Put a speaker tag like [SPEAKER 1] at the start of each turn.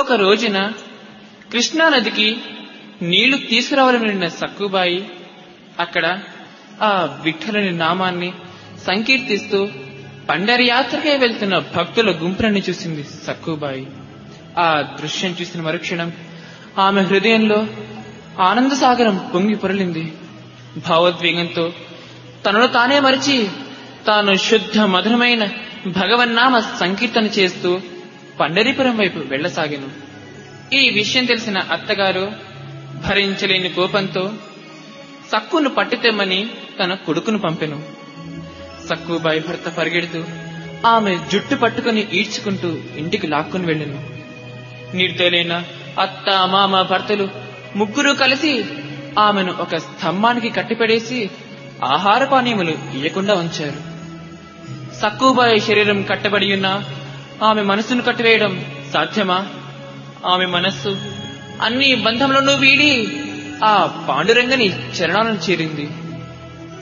[SPEAKER 1] ఒక రోజున కృష్ణానదికి నీళ్లు తీసుకురావాలని వెళ్ళిన సక్కుబాయి అక్కడ ఆ విఠలుని నామాన్ని సంకీర్తిస్తూ పండరి యాత్రకే వెళ్తున్న భక్తుల గుంపులను చూసింది సక్కుబాయి ఆ దృశ్యం చూసిన మరుక్షణం ఆమె హృదయంలో ఆనంద సాగరం పొంగి పొరలింది భావోద్వేగంతో తనను తానే మరిచి తాను శుద్ధ మధురమైన భగవన్నామ సంకీర్తన చేస్తూ పండరీపురం వైపు వెళ్లసాగాను ఈ విషయం తెలిసిన అత్తగారు భరించలేని కోపంతో సక్కును పట్టుతెమ్మని తన కొడుకును పంపెను సక్కుబాయి భర్త పరిగెడుతూ ఆమె జుట్టు పట్టుకుని ఈడ్చుకుంటూ ఇంటికి లాక్కుని వెళ్ళను నిర్దయులైన అత్త మామ భర్తలు ముగ్గురు కలిసి ఆమెను ఒక స్తంభానికి కట్టిపడేసి ఆహార పానీయములు ఇయ్యకుండా ఉంచారు సక్కుబాయి శరీరం కట్టబడి ఉన్న ఆమె మనసును కట్టివేయడం సాధ్యమా ఆమె మనస్సు అన్ని బంధములను వీడి ఆ పాండురంగని చరణాలను చేరింది